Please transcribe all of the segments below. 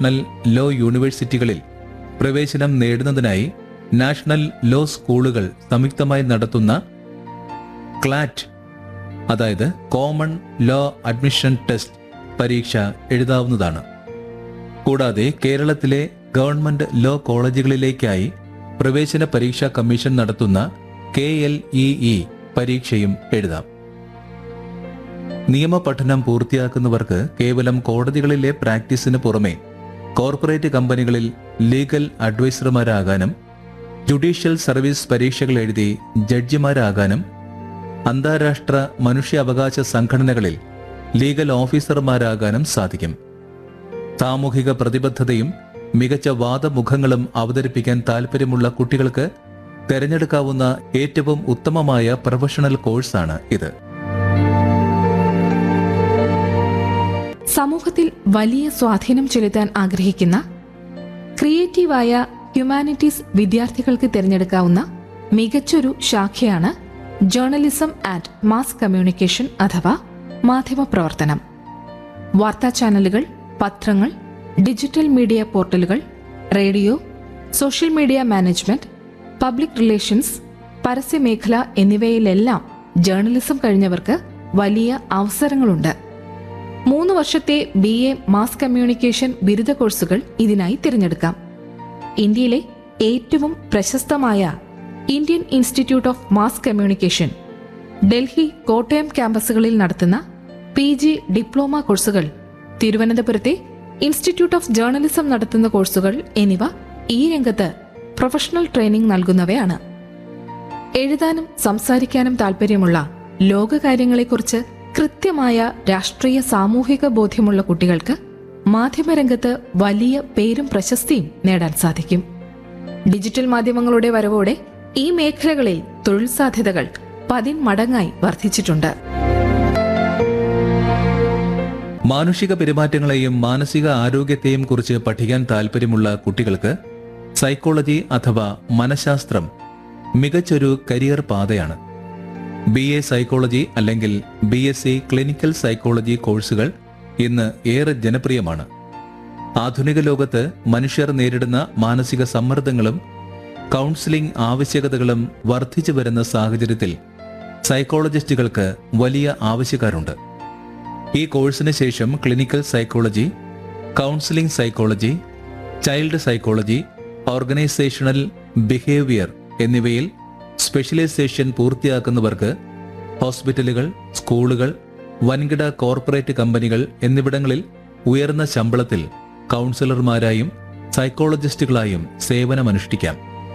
national law യൂണിവേഴ്സിറ്റികളിൽ പ്രവേശനം നേടുന്നതിനായി നാഷണൽ ലോ സ്കൂളുകൾ സംയുക്തമായി നടത്തുന്ന ക്ലാറ്റ് അതായത് കോമൺ ലോ അഡ്മിഷൻ ടെസ്റ്റ് പരീക്ഷ എഴുതാവുന്നതാണ് കൂടാതെ കേരളത്തിലെ ഗവൺമെന്റ് ലോ കോളേജുകളിലേക്കായി പ്രവേശന പരീക്ഷാ കമ്മീഷൻ നടത്തുന്ന കെ എൽ ഇ ഇ പരീക്ഷയും എഴുതാം നിയമപഠനം പൂർത്തിയാക്കുന്നവർക്ക് കേവലം കോടതികളിലെ പ്രാക്ടീസിന് പുറമെ കോർപ്പറേറ്റ് കമ്പനികളിൽ ലീഗൽ അഡ്വൈസർമാരാകാനും ജുഡീഷ്യൽ സർവീസ് പരീക്ഷകൾ എഴുതി ജഡ്ജിമാരാകാനും അന്താരാഷ്ട്ര മനുഷ്യാവകാശ സംഘടനകളിൽ ലീഗൽ ഓഫീസർമാരാകാനും സാധിക്കും സാമൂഹിക പ്രതിബദ്ധതയും മികച്ച വാദമുഖങ്ങളും അവതരിപ്പിക്കാൻ താൽപ്പര്യമുള്ള കുട്ടികൾക്ക് തിരഞ്ഞെടുക്കാവുന്ന ഏറ്റവും ഉത്തമമായ പ്രൊഫഷണൽ കോഴ്സാണ് ഇത് സമൂഹത്തിൽ വലിയ സ്വാധീനം ചെലുത്താൻ ആഗ്രഹിക്കുന്ന ക്രിയേറ്റീവായ ഹ്യൂമാനിറ്റീസ് വിദ്യാർത്ഥികൾക്ക് തിരഞ്ഞെടുക്കാവുന്ന മികച്ചൊരു ശാഖയാണ് ജേർണലിസം ആൻഡ് മാസ് കമ്മ്യൂണിക്കേഷൻ അഥവാ മാധ്യമപ്രവർത്തനം വാർത്താ ചാനലുകൾ പത്രങ്ങൾ ഡിജിറ്റൽ മീഡിയ പോർട്ടലുകൾ radio social media management public relations പരസ്യമേഖല എന്നിവയിലെല്ലാം ജേർണലിസം കഴിഞ്ഞവർക്ക് വലിയ അവസരങ്ങളുണ്ട് മൂന്ന് വർഷത്തെ ബി എ മാസ് കമ്മ്യൂണിക്കേഷൻ ബിരുദ കോഴ്സുകൾ ഇതിനായി തിരഞ്ഞെടുക്കാം ഇന്ത്യയിലെ ഏറ്റവും പ്രശസ്തമായ Indian Institute of Mass Communication Delhi Kottayam ക്യാമ്പസുകളിൽ നടത്തുന്ന പി ജി ഡിപ്ലോമ കോഴ്സുകൾ തിരുവനന്തപുരത്തെ ഇൻസ്റ്റിറ്റ്യൂട്ട് ഓഫ് ജേർണലിസം നടത്തുന്ന കോഴ്സുകൾ എന്നിവ ഈ രംഗത്ത് പ്രൊഫഷണൽ ട്രെയിനിംഗ് നൽകുന്നവയാണ് എഴുതാനും സംസാരിക്കാനും താല്പര്യമുള്ള ലോകകാര്യങ്ങളെക്കുറിച്ച് കൃത്യമായ രാഷ്ട്രീയ സാമൂഹിക ബോധ്യമുള്ള കുട്ടികൾക്ക് മാധ്യമരംഗത്ത് വലിയ പേരും പ്രശസ്തിയും നേടാൻ സാധിക്കും ഡിജിറ്റൽ മാധ്യമങ്ങളുടെ വരവോടെ ഈ മേഖലകളിൽ തൊഴിൽ സാധ്യതകൾ പതിന്മടങ്ങായി വർദ്ധിച്ചിട്ടുണ്ട് മാനുഷിക പെരുമാറ്റങ്ങളെയും മാനസിക ആരോഗ്യത്തെയും കുറിച്ച് പഠിക്കാൻ താല്പര്യമുള്ള കുട്ടികൾക്ക് സൈക്കോളജി അഥവാ മനഃശാസ്ത്രം മികച്ചൊരു കരിയർ പാതയാണ് ബി എ സൈക്കോളജി അല്ലെങ്കിൽ B S C clinical psychology കോഴ്സുകൾ ഇന്ന് ഏറെ ജനപ്രിയമാണ് ആധുനിക ലോകത്ത് മനുഷ്യർ നേരിടുന്ന മാനസിക സമ്മർദ്ദങ്ങളും കൗൺസിലിംഗ് ആവശ്യകതകളും വർദ്ധിച്ചു വരുന്ന സാഹചര്യത്തിൽ സൈക്കോളജിസ്റ്റുകൾക്ക് വലിയ ആവശ്യക്കാരുണ്ട് ഈ കോഴ്സിന് ശേഷം clinical psychology counselling psychology child psychology organisational behaviour എന്നിവയിൽ സ്പെഷ്യലൈസേഷൻ പൂർത്തിയാക്കുന്നവർക്ക് ഹോസ്പിറ്റലുകൾ സ്കൂളുകൾ വൻകിട കോർപ്പറേറ്റ് കമ്പനികൾ എന്നിവിടങ്ങളിൽ ഉയർന്ന ശമ്പളത്തിൽ കൗൺസിലർമാരായും സൈക്കോളജിസ്റ്റുകളായും സേവനമനുഷ്ഠിക്കാം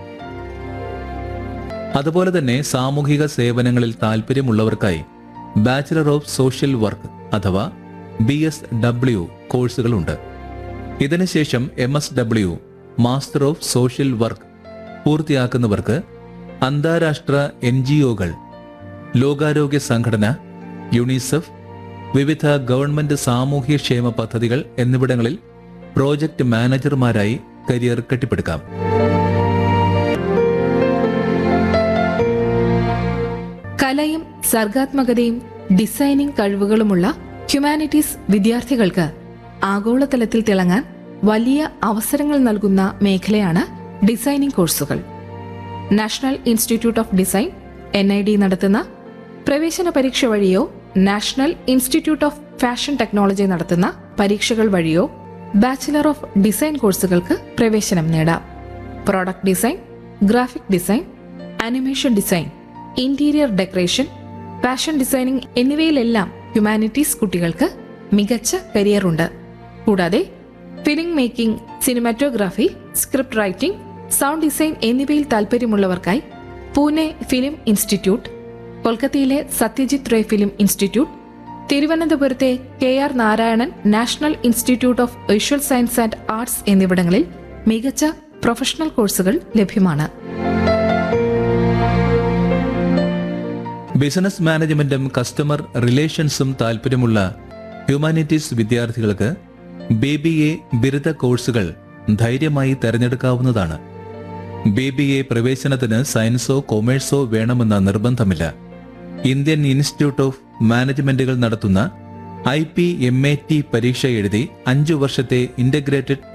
അതുപോലെ തന്നെ സാമൂഹിക സേവനങ്ങളിൽ താല്പര്യമുള്ളവർക്കായി ബാച്ചിലർ ഓഫ് സോഷ്യൽ വർക്ക് അഥവാ ബി എസ് ഡബ്ല്യു കോഴ്സുകളുണ്ട് ഇതിനുശേഷം M S W master of social work പൂർത്തിയാക്കുന്നവർക്ക് അന്താരാഷ്ട്ര എൻ ജി ഒകൾ ലോകാരോഗ്യ സംഘടന യുണിസെഫ് വിവിധ ഗവൺമെന്റ് സാമൂഹ്യക്ഷേമ പദ്ധതികൾ എന്നിവിടങ്ങളിൽ പ്രോജക്ട് മാനേജർമാരായി കരിയർ കെട്ടിപ്പടുക്കാം കലയും സർഗാത്മകതയും ഡിസൈനിംഗ് കഴിവുകളുമുള്ള ഹ്യൂമാനിറ്റീസ് വിദ്യാർത്ഥികൾക്ക് ആഗോളതലത്തിൽ തിളങ്ങാൻ വലിയ അവസരങ്ങൾ നൽകുന്ന മേഖലയാണ് ഡിസൈനിംഗ് കോഴ്സുകൾ National Institute of Design N I D നടത്തുന്ന പ്രവേശന പരീക്ഷ വഴിയോ National Institute of Fashion Technology നടത്തുന്ന പരീക്ഷകൾ വഴിയോ ബാച്ചിലർ ഓഫ് ഡിസൈൻ കോഴ്സുകൾക്ക് പ്രവേശനം നേടാം product design graphic design animation design interior decoration fashion designing എന്നിവയിലെല്ലാം ഹ്യൂമാനിറ്റീസ് കുട്ടികൾക്ക് മികച്ച കരിയർ ഉണ്ട് കൂടാതെ film making cinematography script writing sound design എന്നിവയിൽ താല്പര്യമുള്ളവർക്കായി പൂനെ ഫിലിം ഇൻസ്റ്റിറ്റ്യൂട്ട് കൊൽക്കത്തയിലെ സത്യജിത് റേ ഫിലിം ഇൻസ്റ്റിറ്റ്യൂട്ട് തിരുവനന്തപുരത്തെ K R Narayanan National Institute of visual science and arts എന്നിവിടങ്ങളിൽ മികച്ച പ്രൊഫഷണൽ കോഴ്സുകൾ ലഭ്യമാണ് ബിസിനസ് മാനേജ്മെന്റും കസ്റ്റമർ റിലേഷൻസും താല്പര്യമുള്ള ഹ്യൂമാനിറ്റീസ് വിദ്യാർത്ഥികൾക്ക് ബി ബി എ ബിരുദ കോഴ്സുകൾ ധൈര്യമായി തെരഞ്ഞെടുക്കാവുന്നതാണ് ബി ബി എ പ്രവേശനത്തിന് സയൻസോ കൊമേഴ്സോ വേണമെന്ന നിർബന്ധമില്ല ഇന്ത്യൻ ഇൻസ്റ്റിറ്റ്യൂട്ട് ഓഫ് മാനേജ്മെന്റുകൾ നടത്തുന്ന I P M A T പരീക്ഷ എഴുതി അഞ്ചു വർഷത്തെ ഇന്റഗ്രേറ്റഡ്